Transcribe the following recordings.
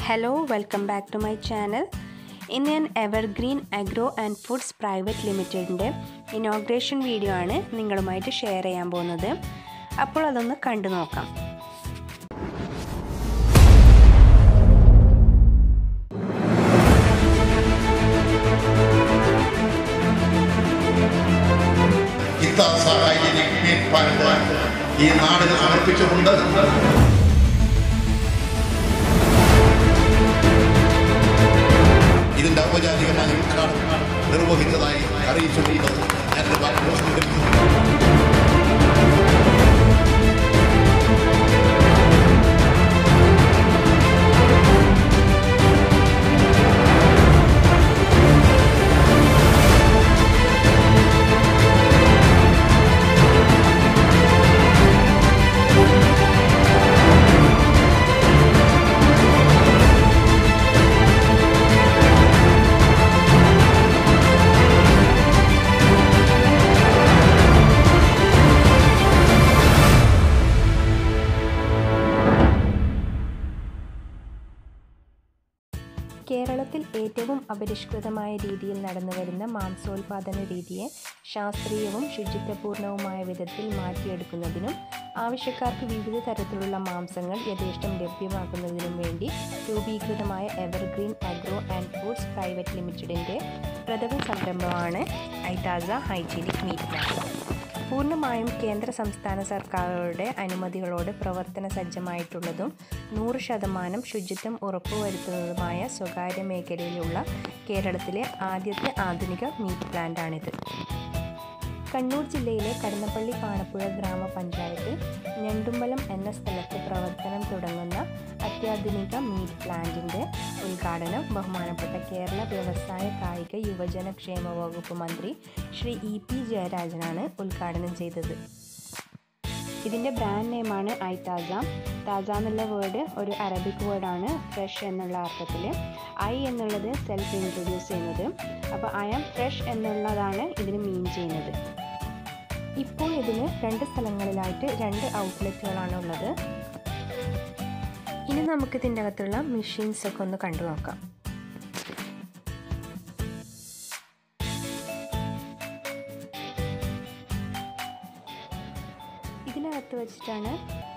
hello welcome back to my channel ഇന്ന് ഞാൻ Evergreen Agro and Foods Private ലിമിറ്റഡിൻ്റെ inauguration video ആണ് നിങ്ങളുമായിട്ട് ഷെയർ ചെയ്യാൻ പോകുന്നത് അപ്പോൾ അതൊന്ന് കണ്ടു നോക്കാം ഇത്താസ ഹൈജീനിക് മീറ്റ് പാൻറ് ഈ നാടിന് സമർപ്പിച്ചുകൊണ്ട് ഇതിന്റെ ഔപചാരികമായ ഉദ്ഘാടനം നിർവഹിച്ചതായി അറിയിച്ചുകൊണ്ട് ഞാൻ എൻ്റെ വാക്കുകൾ സ്വീകരിക്കുന്നു കേരളത്തിൽ ഏറ്റവും അപരിഷ്കൃതമായ രീതിയിൽ നടന്നുവരുന്ന മാംസോൽപാദന രീതിയെ ശാസ്ത്രീയവും ശുചിത്വപൂർണവുമായ വിധത്തിൽ മാറ്റിയെടുക്കുന്നതിനും ആവശ്യക്കാർക്ക് വിവിധ തരത്തിലുള്ള മാംസങ്ങൾ യഥേഷ്ടം ലഭ്യമാക്കുന്നതിനും വേണ്ടി രൂപീകൃതമായ Evergreen Agro and Foods Private ലിമിറ്റഡിൻ്റെ പ്രഥമ സംരംഭമാണ് ഐതാസ ഹൈജീനിക് മീറ്റ് പ്ലാന്റ് പൂർണ്ണമായും കേന്ദ്ര സംസ്ഥാന സർക്കാരുകളുടെ അനുമതികളോട് പ്രവർത്തന സജ്ജമായിട്ടുള്ളതും നൂറ് ശതമാനം ശുചിത്വം ഉറപ്പുവരുത്തുന്നതുമായ സ്വകാര്യ മേഖലയിലുള്ള കേരളത്തിലെ ആദ്യത്തെ ആധുനിക മീറ്റ് പ്ലാന്റാണിത് കണ്ണൂർ ജില്ലയിലെ കടന്നപ്പള്ളി പാണപ്പുഴ ഗ്രാമപഞ്ചായത്തിൽ ഞണ്ടുമ്പലം എന്ന സ്ഥലത്ത് പ്രവർത്തനം തുടങ്ങുന്ന അത്യാധുനിക മീറ്റ് പ്ലാന്റിൻ്റെ ഉദ്ഘാടനം ബഹുമാനപ്പെട്ട കേരള വ്യവസായ കായിക യുവജന ക്ഷേമ വകുപ്പ് മന്ത്രി ശ്രീ ഇ പി ജയരാജനാണ് ഉദ്ഘാടനം ചെയ്തത് ഇതിൻ്റെ ബ്രാൻഡ് നെയിമാണ് ഐ താസ താസ എന്നുള്ള വേർഡ് ഒരു അറബിക് വേർഡാണ് ഫ്രഷ് എന്നുള്ള അർത്ഥത്തിൽ ഐ എന്നുള്ളത് സെൽഫ് ഇൻട്രൊഡ്യൂസ് ചെയ്യുന്നത് അപ്പോൾ ഐ ആം ഫ്രഷ് എന്നുള്ളതാണ് ഇതിന് മീൻ ചെയ്യുന്നത് ഇപ്പോൾ ഇതിന് രണ്ട് സ്ഥലങ്ങളിലായിട്ട് രണ്ട് ഔട്ട്ലെറ്റുകളാണ് ഉള്ളത് ഇനി നമുക്ക് ഇതിൻ്റെ അകത്തുള്ള മെഷീൻസ് ഒക്കെ ഒന്ന് കണ്ടു നോക്കാം ഇതിനകത്ത് വെച്ചിട്ടാണ്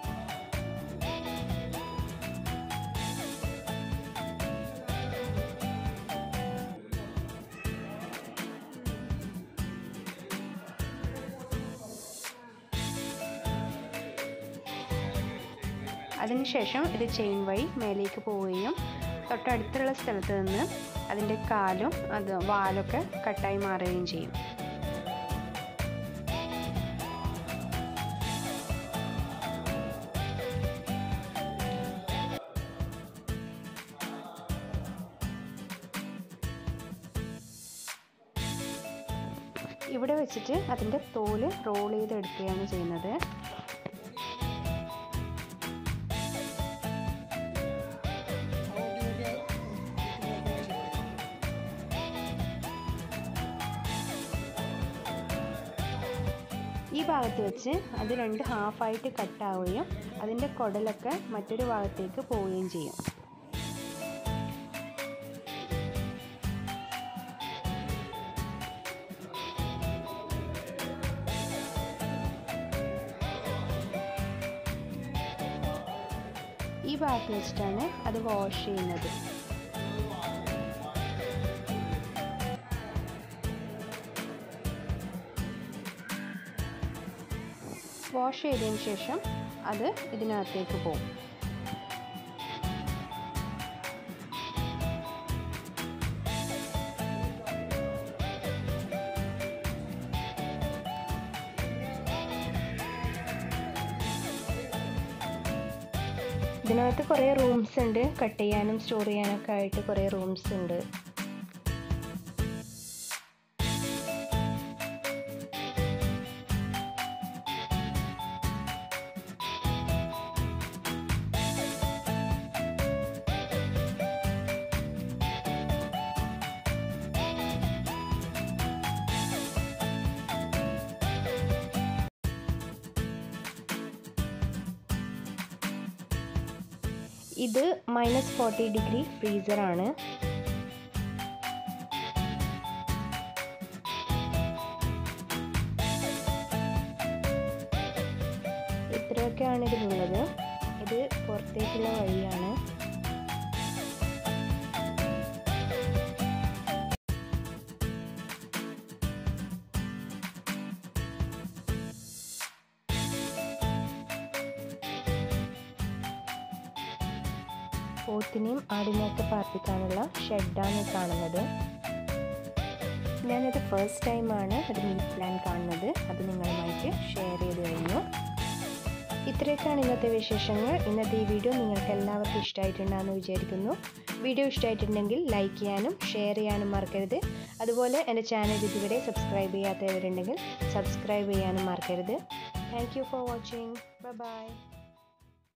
അതിനുശേഷം ഇത് ചെയിൻ വഴി മേലേക്ക് പോവുകയും തൊട്ടടുത്തുള്ള സ്ഥലത്ത് നിന്ന് അതിൻ്റെ കാലും അത് വാലൊക്കെ കട്ടായി മാറുകയും ചെയ്യും ഇവിടെ വെച്ചിട്ട് അതിൻ്റെ തോല് റോൾ ചെയ്തെടുക്കുകയാണ് ചെയ്യുന്നത് ഈ ഭാഗത്ത് വെച്ച് അത് രണ്ട് ഹാഫായിട്ട് കട്ടാവുകയും അതിൻ്റെ കുടലൊക്കെ മറ്റൊരു ഭാഗത്തേക്ക് പോവുകയും ചെയ്യും ഈ ഭാഗത്ത് വെച്ചിട്ടാണ് അത് വാഷ് ചെയ്യുന്നത് വാഷ് ചെയ്തതിന് ശേഷം അത് ഇതിനകത്തേക്ക് പോകും ഇതിനകത്ത് കുറേ റൂംസ് ഉണ്ട് കട്ട് ചെയ്യാനും സ്റ്റോർ ചെയ്യാനൊക്കെ ആയിട്ട് കുറേ റൂംസ് ഉണ്ട് ഇത് മൈനസ് ഫോർട്ടി ഡിഗ്രി ഫ്രീസറാണ് ഇത്രയൊക്കെയാണ് ഇതിലുള്ളത് ഇത് പുറത്തേക്കുള്ള വഴിയാണ് പോത്തിനെയും ആടിനെയൊക്കെ പാർപ്പിക്കാനുള്ള ഷെഡാണ് കാണുന്നത് ഞാനത് ഫസ്റ്റ് ടൈമാണ് ഒരു മീറ്റ് പ്ലാൻ കാണുന്നത് അത് നിങ്ങളുമായിട്ട് ഷെയർ ചെയ്ത് കഴിഞ്ഞു ഇത്രയൊക്കെയാണ് ഇന്നത്തെ വിശേഷങ്ങൾ ഇന്നത്തെ ഈ വീഡിയോ നിങ്ങൾക്ക് എല്ലാവർക്കും ഇഷ്ടമായിട്ടുണ്ടാകുമെന്ന് വിചാരിക്കുന്നു വീഡിയോ ഇഷ്ടമായിട്ടുണ്ടെങ്കിൽ ലൈക്ക് ചെയ്യാനും ഷെയർ ചെയ്യാനും മറക്കരുത് അതുപോലെ എൻ്റെ ചാനൽ ഇതുവരെ സബ്സ്ക്രൈബ് ചെയ്യാത്തവരുണ്ടെങ്കിൽ സബ്സ്ക്രൈബ് ചെയ്യാനും മറക്കരുത് thank you for watching by